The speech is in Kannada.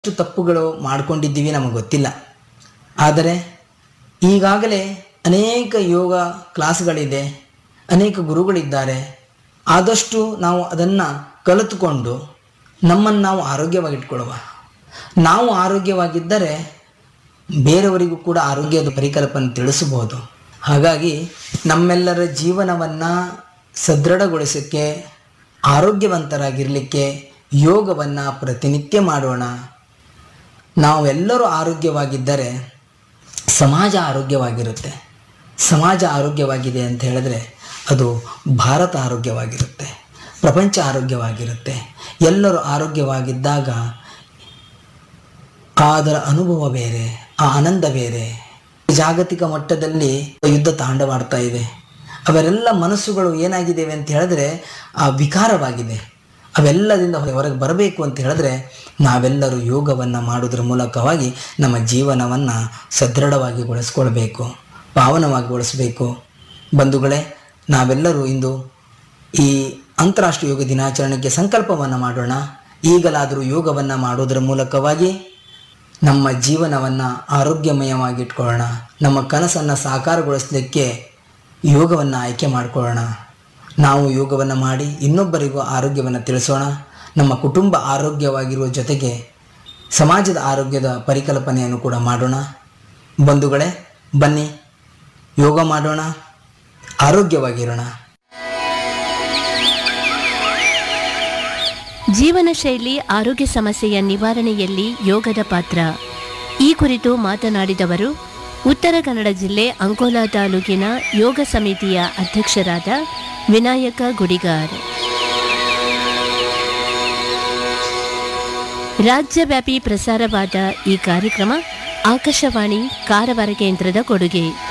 ಎಷ್ಟು ತಪ್ಪುಗಳು ಮಾಡ್ಕೊಂಡಿದ್ದೀವಿ ನಮಗೆ ಗೊತ್ತಿಲ್ಲ ಆದರೆ ಈಗಾಗಲೇ ಅನೇಕ ಯೋಗ ಕ್ಲಾಸ್ಗಳಿದೆ ಅನೇಕ ಗುರುಗಳಿದ್ದಾರೆ ಆದಷ್ಟು ನಾವು ಅದನ್ನು ಕಲಿತುಕೊಂಡು ನಮ್ಮನ್ನು ನಾವು ಆರೋಗ್ಯವಾಗಿಟ್ಕೊಳ್ಳುವ ನಾವು ಆರೋಗ್ಯವಾಗಿದ್ದರೆ ಬೇರೆಯವರಿಗೂ ಕೂಡ ಆರೋಗ್ಯದ ಪರಿಕಲ್ಪನೆ ತಿಳಿಸಬಹುದು ಹಾಗಾಗಿ ನಮ್ಮೆಲ್ಲರ ಜೀವನವನ್ನು ಸದೃಢಗೊಳಿಸೋಕ್ಕೆ ಆರೋಗ್ಯವಂತರಾಗಿರಲಿಕ್ಕೆ ಯೋಗವನ್ನು ಪ್ರತಿನಿತ್ಯ ಮಾಡೋಣ ನಾವೆಲ್ಲರೂ ಆರೋಗ್ಯವಾಗಿದ್ದರೆ ಸಮಾಜ ಆರೋಗ್ಯವಾಗಿರುತ್ತೆ ಸಮಾಜ ಆರೋಗ್ಯವಾಗಿದೆ ಅಂತ ಹೇಳಿದ್ರೆ ಅದು ಭಾರತ ಆರೋಗ್ಯವಾಗಿರುತ್ತೆ ಪ್ರಪಂಚ ಆರೋಗ್ಯವಾಗಿರುತ್ತೆ ಎಲ್ಲರೂ ಆರೋಗ್ಯವಾಗಿದ್ದಾಗ ಅದರ ಅನುಭವ ಬೇರೆ ಆ ಆನಂದ ಬೇರೆ ಜಾಗತಿಕ ಮಟ್ಟದಲ್ಲಿ ಯುದ್ಧ ತಾಂಡವಾಡ್ತಾ ಇದೆ ಅವರೆಲ್ಲ ಮನಸ್ಸುಗಳು ಏನಾಗಿದ್ದೇವೆ ಅಂತ ಹೇಳಿದ್ರೆ ಆ ವಿಕಾರವಾಗಿದೆ ಅವೆಲ್ಲದಿಂದ ಹೊರಗೆ ಬರಬೇಕು ಅಂತ ಹೇಳಿದ್ರೆ ನಾವೆಲ್ಲರೂ ಯೋಗವನ್ನು ಮಾಡೋದ್ರ ಮೂಲಕವಾಗಿ ನಮ್ಮ ಜೀವನವನ್ನು ಸದೃಢವಾಗಿ ಗೊಳಿಸ್ಕೊಳ್ಬೇಕು ಪಾವನವಾಗಿಗೊಳಿಸಬೇಕು ಬಂಧುಗಳೇ ನಾವೆಲ್ಲರೂ ಇಂದು ಈ ಅಂತಾರಾಷ್ಟ್ರೀಯ ಯೋಗ ದಿನಾಚರಣೆಗೆ ಸಂಕಲ್ಪವನ್ನು ಮಾಡೋಣ ಈಗಲಾದರೂ ಯೋಗವನ್ನು ಮಾಡೋದರ ಮೂಲಕವಾಗಿ ನಮ್ಮ ಜೀವನವನ್ನು ಆರೋಗ್ಯಮಯವಾಗಿಟ್ಕೊಳ್ಳೋಣ ನಮ್ಮ ಕನಸನ್ನು ಸಾಕಾರಗೊಳಿಸಲಿಕ್ಕೆ ಯೋಗವನ್ನು ಆಯ್ಕೆ ಮಾಡಿಕೊಳ್ಳೋಣ ನಾವು ಯೋಗವನ್ನು ಮಾಡಿ ಇನ್ನೊಬ್ಬರಿಗೂ ಆರೋಗ್ಯವನ್ನು ತಿಳಿಸೋಣ ನಮ್ಮ ಕುಟುಂಬ ಆರೋಗ್ಯವಾಗಿರುವ ಜೊತೆಗೆ ಸಮಾಜದ ಆರೋಗ್ಯದ ಪರಿಕಲ್ಪನೆಯನ್ನು ಕೂಡ ಮಾಡೋಣ ಬಂಧುಗಳೇ ಬನ್ನಿ ಯೋಗ ಮಾಡೋಣ ಆರೋಗ್ಯವಾಗಿರೋಣ ಜೀವನ ಶೈಲಿ ಆರೋಗ್ಯ ಸಮಸ್ಯೆಯ ನಿವಾರಣೆಯಲ್ಲಿ ಯೋಗದ ಪಾತ್ರ ಈ ಕುರಿತು ಮಾತನಾಡಿದವರು ಉತ್ತರ ಕನ್ನಡ ಜಿಲ್ಲೆ ಅಂಕೋಲಾ ತಾಲೂಕಿನ ಯೋಗ ಸಮಿತಿಯ ಅಧ್ಯಕ್ಷರಾದ ವಿನಾಯಕ ಗುಡಿಗಾರ್ ರಾಜ್ಯವ್ಯಾಪಿ ಪ್ರಸಾರವಾದ ಈ ಕಾರ್ಯಕ್ರಮ ಆಕಾಶವಾಣಿ ಕಾರವಾರ ಕೇಂದ್ರದ ಕೊಡುಗೆ